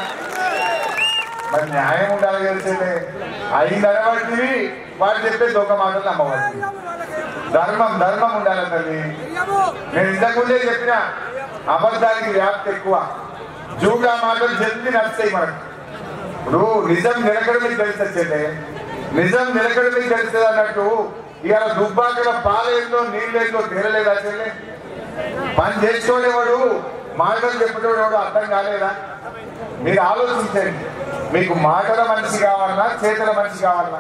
మరి న్యాయం ఉండాలి తెలిసేదే అయింది అనబట్టి వాడు చెప్పే దొంగ మాటలు నమ్మబట్టి ధర్మం ధర్మం ఉండాలి తల్లి నేను ఇంతకు ముందే చెప్పిన అబద్ధానికి వ్యాప్తి ఎక్కువ జూగా మాటలు జల్ది నడుస్తాయి మనకు ఇప్పుడు నిజం నిలకడ మీకు తెలుస్తుంది నిజం నిలకడ మీకు తెలుస్తుంది అన్నట్టు ఇవాళ దుబ్బాకల పాలేందో నీళ్ళేందో తీరలేదా చెల్లె పని చేసుకోలేవాడు మాటలు చెప్పేవాడు ఎవడు అర్థం కాలేదా మీరు ఆలోచించండి మీకు మాటల మనిషి కావాలన్నా చేతుల మనిషి కావాలన్నా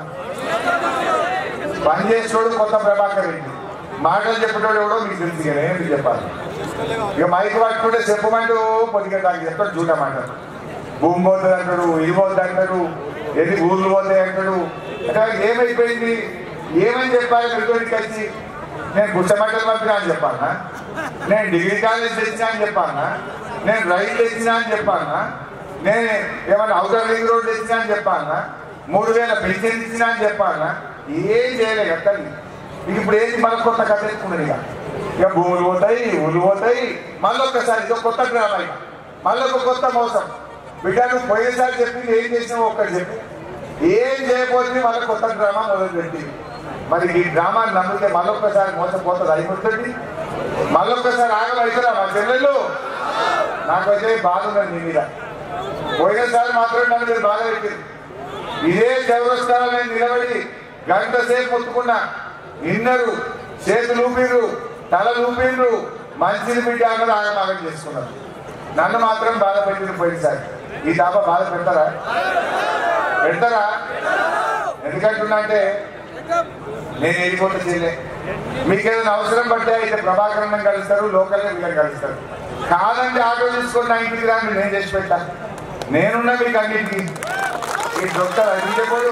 పని చేసేవాడు కొత్త ప్రభాకర్ రెడ్డి మాటలు చెప్పేటోడు ఎవడో మీకు తెలుసు కదా ఏంటి చెప్పాలి ఇక మైక్ పట్టుకుంటే చెప్పమంటూ పొద్దుగా దానికి చెప్తాడు చూడ మాటలు భూమి పోతుంది అంటాడు ఇది పోతుంది అంటాడు ఎన్ని ఊర్లు పోతాయి అంటాడు అంటే వాళ్ళకి ఏమైపోయింది ఏమని చెప్పాలి మీతోటి కలిసి నేను గుట్టమట్టలు పంపినా అని చెప్పాలనా నేను డిగ్రీ కాలేజ్ తెచ్చినా అని చెప్పాలనా నేను రైలు తెచ్చినా అని చెప్పాలనా నేను ఏమన్నా అవుటర్ రింగ్ రోడ్ తెచ్చినా అని చెప్పాలనా మూడు వేల పెన్షన్ ఇచ్చినా అని చెప్పాలనా ఏం చేయలేదు ఎక్కడి ఇప్పుడు ఏంటి మళ్ళీ కొత్త కథ ఎత్తుకున్నది ఇక ఇక భూములు పోతాయి ఊళ్ళు పోతాయి మళ్ళీ ఒక్కసారి ఇది కొత్త డ్రామా ఇక మళ్ళీ ఒక కొత్త మోసం బిడ్డ నువ్వు పోయేసారి చెప్పింది ఏం చేసినావు ఒక్కటి చెప్పి ఏం చేయబోతుంది మళ్ళీ కొత్త డ్రామా మొదలు పెట్టింది మరి ఈ డ్రామాని నమ్మితే మళ్ళొక్కసారి మోసపోతుంది అయిపోతుంది మళ్ళొక్కసారి ఆగం అవుతుందా మా చెల్లెళ్ళు నాకైతే బాధ ఉన్నది నీ మీద పోయినసారి మాత్రం నన్ను మీరు బాధ పెట్టింది ఇదే చౌరస్తాలో నేను నిలబడి గంట సేపు మొత్తుకున్నా ఇన్నరు చేతులు ఊపిరు తల ఊపిరు మంచిని బిడ్డ అన్నది ఆగమాగం చేసుకున్నారు నన్ను మాత్రం బాధ పెట్టింది పోయినసారి ఈ దాప బాధ పెడతారా పెడతారా ఎందుకంటున్నా అంటే నేను వెళ్ళిపోతే చేయలే మీకు ఏదైనా అవసరం పడితే అయితే ప్రభాకరణ కలుస్తారు లోకల్ వీళ్ళని కలుస్తారు కాదంటే ఆటో తీసుకొని నా ఇంటికి రాండి నేను చేసి పెట్టా నేనున్నా మీకు అన్నింటికి ఈ డాక్టర్ అది చెప్పడు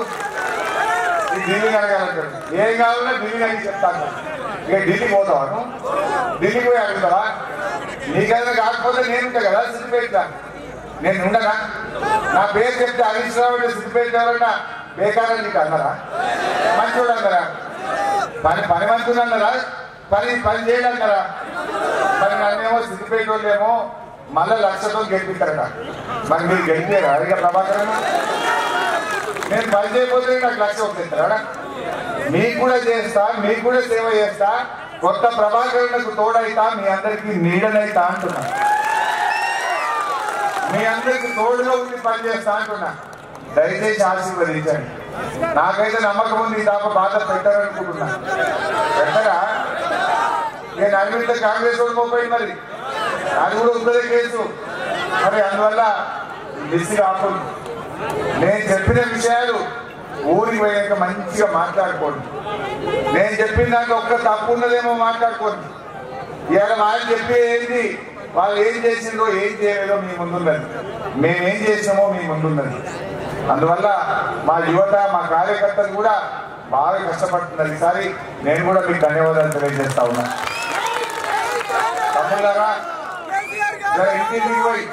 ఈ ఢిల్లీ అడగాలంటాడు ఏం కావాలన్నా ఢిల్లీ అడిగి చెప్తాను ఇక ఢిల్లీ పోతావా నువ్వు? ఢిల్లీకి పోయి అడుగుతావా నీకైనా కాకపోతే నేను ఉంటా కదా సిద్దిపేట నేను ఉండనా నా పేరు చెప్తే హరీష్ రావు అంటే సిద్దిపేట ఎవరన్నా బేకారా నీకు అన్నారా మంచోడు అన్నారా పని పని మంత్రులు అన్నారా పని పని చేయడన్నారా మరి నన్నేమో సిద్దిపేట వాళ్ళేమో మళ్ళా లక్షతో గెలిపిస్తారట మరి మీరు గెలిపారా ఇక ప్రభాకర్ నేను పని చేయకపోతే నాకు లక్ష వస్తుంటారా మీకు కూడా చేస్తా మీకు కూడా సేవ చేస్తా కొత్త ప్రభాకరులకు తోడైతా మీ అందరికి నీడనైతా అంటున్నా మీ అందరికి తోడులో ఉండి పని చేస్తా అంటున్నా దయచేసి ఆశీర్వదించండి నాకైతే నమ్మకం ఉంది ఈ దాకా బాధ పెట్టారనుకుంటున్నా పెట్టరా నేను అరవింద కాంగ్రెస్ ఓడిపోయి మరి అది కూడా ఉత్తర కేసు మరి అందువల్ల మిస్ కాకుండా నేను చెప్పిన విషయాలు ఊరికి పోయాక మంచిగా మాట్లాడుకోండి నేను చెప్పిన దాంట్లో ఒక్క తప్పు ఉన్నదేమో మాట్లాడుకోండి ఇవాళ వాళ్ళు చెప్పే ఏంటి వాళ్ళు ఏం చేసిందో ఏం చేయలేదో మీ ముందున్నది మేమేం చేసామో మీ ముందున్నది అందువల్ల మా యువత మా కార్యకర్తలు కూడా బాగా కష్టపడుతున్నారు ఈసారి నేను కూడా మీకు ధన్యవాదాలు తెలియజేస్తా ఉన్నా తమ్ముళ్ళారా ఇలా ఇంటింటికి పోయి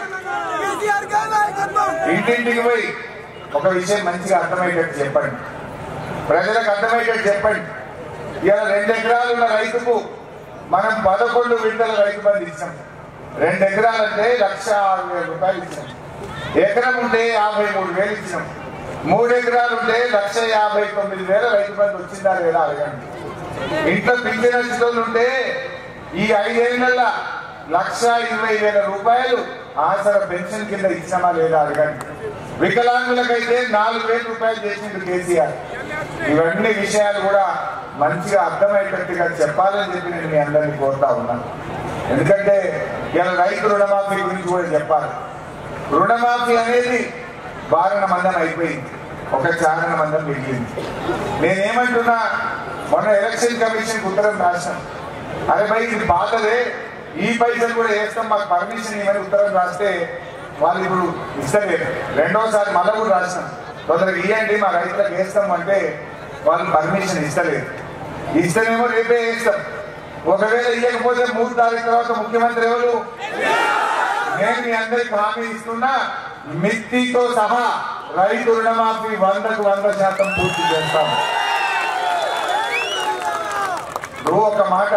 ఇంటింటికి పోయి ఒక విషయం మంచిగా అర్థమయ్యేటట్టు చెప్పండి ప్రజలకు అర్థమయ్యేటట్టు చెప్పండి ఇలా రెండు ఎకరాలు ఉన్న రైతుకు మనం పదకొండు వింటల రైతు బంధు ఇచ్చాం రెండు ఎకరాలంటే లక్ష ఆరు వేల రూపాయలు ఇచ్చాం ఎకరం ఉంటే యాభై మూడు వేలు ఇచ్చినాం మూడు ఎకరాలు ఉంటే లక్ష యాభై తొమ్మిది వేల రైతు బంధు వచ్చిందా లేదా అడగండి ఇంట్లో పింఛన్ స్థితులు ఉంటే ఈ ఐదేళ్ల లక్ష ఇరవై వేల రూపాయలు ఆసర పెన్షన్ కింద ఇచ్చామా లేదా అడగండి వికలాంగులకైతే నాలుగు వేల రూపాయలు చేసింది కేసీఆర్ ఇవన్నీ విషయాలు కూడా మంచిగా అర్థమయ్యేటట్టుగా చెప్పాలని చెప్పి నేను మీ అందరినీ కోరుతా ఉన్నాను ఎందుకంటే ఇలా రైతు రుణమాఫీ గురించి కూడా చెప్పాలి రుణమాఫీ అనేది వారణ మందం అయిపోయింది ఒక చారణ మందం మిగిలింది నేనేమంటున్నా మొన్న ఎలక్షన్ కమిషన్ ఉత్తరం రాశాను అరే భయ్ ఇది పాతదే ఈ పైసలు కూడా వేస్తాం మాకు పర్మిషన్ ఇవ్వని ఉత్తరం రాస్తే వాళ్ళు ఇప్పుడు ఇస్తలేరు రెండోసారి మళ్ళీ కూడా రాసినాం తొందరగా ఇవ్వండి మా రైతులకు వేస్తాం అంటే వాళ్ళు పర్మిషన్ ఇస్తలేరు ఇస్తేనేమో రేపే వేస్తాం ఒకవేళ ఇవ్వకపోతే మూడు తారీఖు తర్వాత ముఖ్యమంత్రి ఎవరు నేను మీ అందరికి హామీ ఇస్తున్నా మిత్తితో సహా రైతు రుణమాఫీ వందకు వంద శాతం పూర్తి చేస్తాము నువ్వు ఒక మాట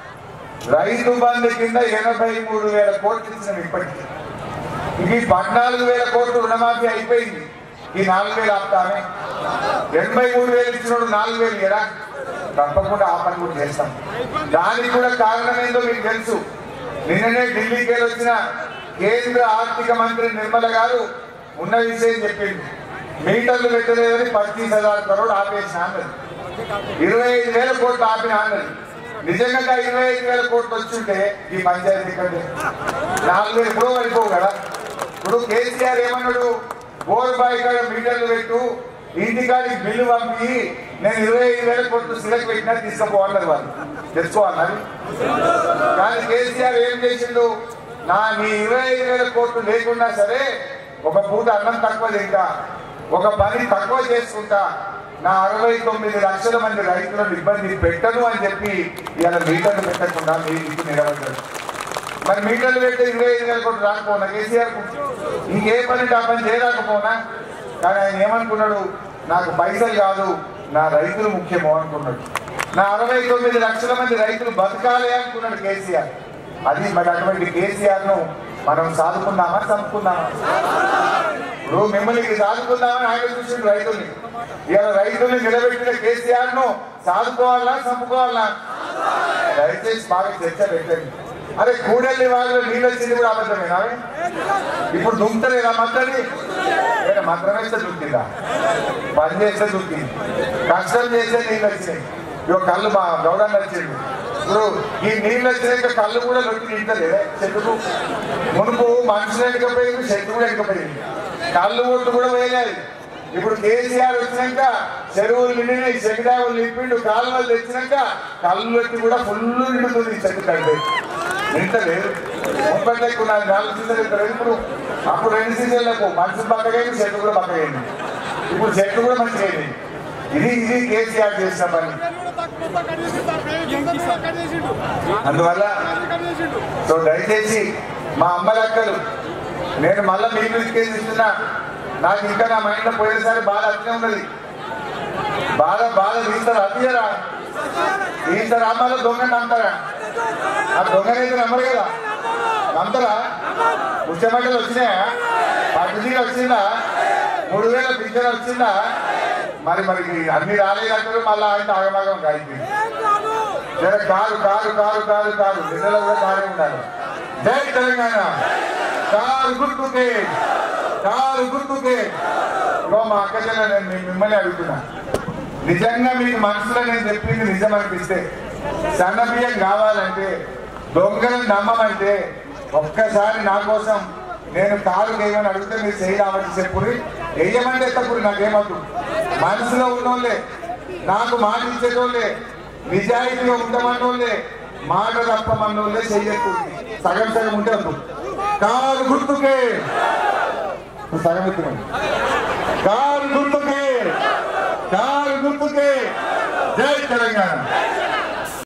రైతు బంధు కింద ఎనభై మూడు వేల కోట్లు ఇచ్చిన ఇప్పటికీ ఇది పద్నాలుగు వేల కోట్లు రుణమాఫీ అయిపోయింది ఈ నాలుగు వేలు ఆపుతామే ఎనభై మూడు వేలు ఇచ్చినోడు నాలుగు వేలు ఎరా తప్పకుండా ఆ పని కూడా చేస్తాం దానికి కూడా కారణం ఏందో మీకు తెలుసు నిన్ననే ఢిల్లీకి వెళ్ళి వచ్చిన కేంద్ర ఆర్థిక మంత్రి నిర్మల గారు ఉన్న విషయం చెప్పింది మీటర్లు పెట్టలేదని పద్దెనిమిది హజార్ కరోడ్ ఆపేసిన అన్నది ఇరవై ఐదు వేల కోట్లు ఆపిన అన్నది నిజంగా ఇరవై ఐదు వేల కోట్లు వచ్చుంటే ఈ పంచాయతీ కంటే నాలుగు వేలు ఇప్పుడు అయిపోవు కదా ఇప్పుడు కేసీఆర్ ఏమన్నాడు బోర్ బాయ్ కాడ మీటర్లు పెట్టు ఇంటికాడికి బిల్లు పంపి నేను ఇరవై ఐదు వేల కోట్లు సిలెక్ట్ పెట్టినా తీసుకుపోవాలి వాళ్ళు తెచ్చుకోవాలి కానీ కేసీఆర్ ఏం చేసిండు నా నీ ఇరవై ఐదు వేల కోట్లు లేకున్నా సరే ఒక పూట అన్నం తక్కువ తింటా ఒక పని తక్కువ చేసుకుంటా నా అరవై తొమ్మిది లక్షల మంది రైతులను ఇబ్బంది పెట్టను అని చెప్పి ఇవాళ మీటర్లు పెట్టకుండా మీ ఇంటి నిలబడ్డాడు మరి మీటర్లు పెడితే ఇరవై ఐదు వేల కోట్లు రాకపోనా కేసీఆర్ ఇంకే పని ఆ పని చేయరాకపోనా కానీ ఆయన ఏమనుకున్నాడు నాకు పైసలు కాదు నా రైతులు ముఖ్యమో అనుకున్నాడు నా అరవై తొమ్మిది లక్షల మంది రైతులు బతకాలి అనుకున్నాడు కేసీఆర్ అది మరి అటువంటి కేసీఆర్ ను మనం సాదుకుందామా చంపుకుందామా ఇప్పుడు మిమ్మల్ని సాదుకుందామని ఆయన చూసిండు రైతుల్ని ఇవాళ రైతుల్ని నిలబెట్టిన కేసీఆర్ ను సాదుకోవాలా చంపుకోవాలా దయచేసి బాగా చర్చ పెట్టండి అరే కూడెల్లి వాళ్ళు నీళ్ళు వచ్చింది కూడా అబద్ధమేనా ఇప్పుడు దుంతలేదా మంత్రని లేదా మంత్రం వేస్తే దుక్కిందా పని చేస్తే దుక్కింది కష్టం చేస్తే నీళ్ళు వచ్చినాయి ఇక కళ్ళు మా గౌడన్న వచ్చిండు ఇప్పుడు ఈ నీళ్ళు వచ్చినాక కళ్ళు కూడా లొట్టి నింటలేదా చెట్టుకు మునుపు మనుషులు ఎడకపోయింది చెట్టు కూడా ఎడకపోయింది కళ్ళు ఒట్టు కూడా వేయాలి ఇప్పుడు కేసీఆర్ వచ్చినాక చెరువులు నిండినాయి చెగిడావులు నింపిండు కాలువలు తెచ్చినాక కళ్ళు వచ్చి కూడా ఫుల్ నిండుతుంది ఈ చెట్టు కంటే నింటలేదు ముప్పై ఎక్కువ నాలుగు నాలుగు సీజన్లు ఇక్కడ ఇప్పుడు అప్పుడు రెండు సీజన్లకు మనుషులు పక్కగైంది చెట్టు కూడా పక్కగైంది ఇప్పుడు చెట్టు కూడా మంచిగా అయింది ఇది ఇది కేసీఆర్ చేసిన పని అందువల్ల సో దయచేసి మా అమ్మలక్కలు నేను మళ్ళీ మీ మీదకే ఇస్తున్నా నాకు ఇంకా నా మైండ్ లో పోయేసరి బాధ అట్లే ఉన్నది బాధ బాధ తీస్తారు అతియరా ఇంత రామాలో దొంగ నమ్ముతారా ఆ దొంగనైతే నమ్మరు కదా నమ్ముతారా ముఖ్యమంత్రులు వచ్చినాయా పట్టుదీర వచ్చిందా మూడు వేల పింఛన్ వచ్చిందా మరి మరి అన్ని రాలేదంటారు మళ్ళీ ఆయన ఆగమాగం అయిపోయింది జర car car car car car నిన్నలో కూడా కారే ఉండాలి జై తెలంగాణ కారు గుర్తుకే కారు గుర్తుకే ఇగో మా అక్క చెల్లె నేను మీ- మిమ్మల్ని అడుగుతున్నా నిజంగా మీకు మనసులో నేను చెప్పింది నిజం అనిపిస్తే సన్న బియ్యం కావాలంటే దొంగలను నమ్మమంటే ఒక్కసారి నా కోసం నేను కారు వేయమని అడిగితే మీరు చేయి రావచ్చు చెప్పురి వేయమంటే ఎత్తకురి నాకేమద్దు మనసులో ఉన్నోళ్ళే నాకు మాట ఇచ్చేటోళ్ళే నిజాయితీగా ఉండమన్నోళ్ళే మాట తప్పమన్నోళ్ళే చెయ్యకు సగం సగం ఉంటే వద్దు కారు గుర్తుకే నువ్వు సగం ఎత్తున్నావు కారు గుర్తుకే కారు గుర్తుకే జై తెలంగాణ